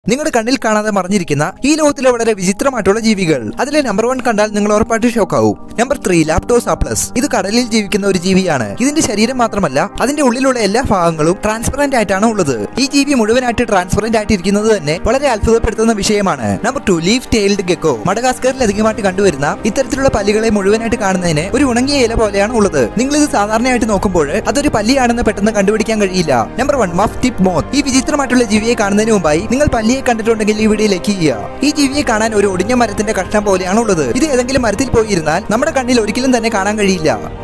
നിങ്ങളുടെ കണ്ണിൽ കാണാതെ മറിഞ്ഞിരിക്കുന്ന ഈ ലോകത്തിലെ വളരെ വിചിത്രമായിട്ടുള്ള ജീവികൾ അതിലെ നമ്പർ വൺ കണ്ടാൽ നിങ്ങൾ ഉറപ്പായിട്ട് ഷോക്കാവും നമ്പർ ത്രീ ലാപ്ടോസാപ്ലസ് ഇത് കടലിൽ ജീവിക്കുന്ന ഒരു ജീവിയാണ് ഇതിന്റെ ശരീരം മാത്രമല്ല അതിന്റെ ഉള്ളിലുള്ള എല്ലാ ഭാഗങ്ങളും ട്രാൻസ്പെറന്റ് ആയിട്ടാണ് ഉള്ളത് ഈ ജീവി മുഴുവനായിട്ട് ട്രാൻസ്പെറന്റ് ആയിട്ട് ഇരിക്കുന്നത് തന്നെ വളരെ അത്ഭുതപ്പെടുത്തുന്ന വിഷയമാണ് number two leaf tailed gecko മഡഗാസ്കറിൽ അധികമായിട്ട് കണ്ടുവരുന്ന ഇത്തരത്തിലുള്ള പല്ലികളെ മുഴുവനായിട്ട് കാണുന്നതിന് ഒരു ഉണങ്ങിയ ഇല പോലെയാണ് ഉള്ളത് നിങ്ങൾ ഇത് സാധാരണയായിട്ട് നോക്കുമ്പോൾ അതൊരു പല്ലിയാണെന്ന് പെട്ടെന്ന് കണ്ടുപിടിക്കാൻ കഴിയില്ല number one buff tip moth ഈ വിചിത്രമായിട്ടുള്ള ജീവിയെ കാണുന്നതിന് മുമ്പായി നിങ്ങൾ പല്ലിയെ കണ്ടിട്ടുണ്ടെങ്കിൽ ഈ വീഡിയോ ലൈക്ക് ചെയ്യുക ഈ ജീവിയെ കാണാൻ ഒരു ഒടിഞ്ഞ മരത്തിന്റെ കഷ്ണം പോലെയാണ് ഉള്ളത് ഇത് ഏതെങ്കിലും മരത്തിൽ പോയിരുന്നാൽ നമ്മുടെ കണ്ണിൽ ഒരിക്കലും തന്നെ കാണാൻ കഴിയില്ല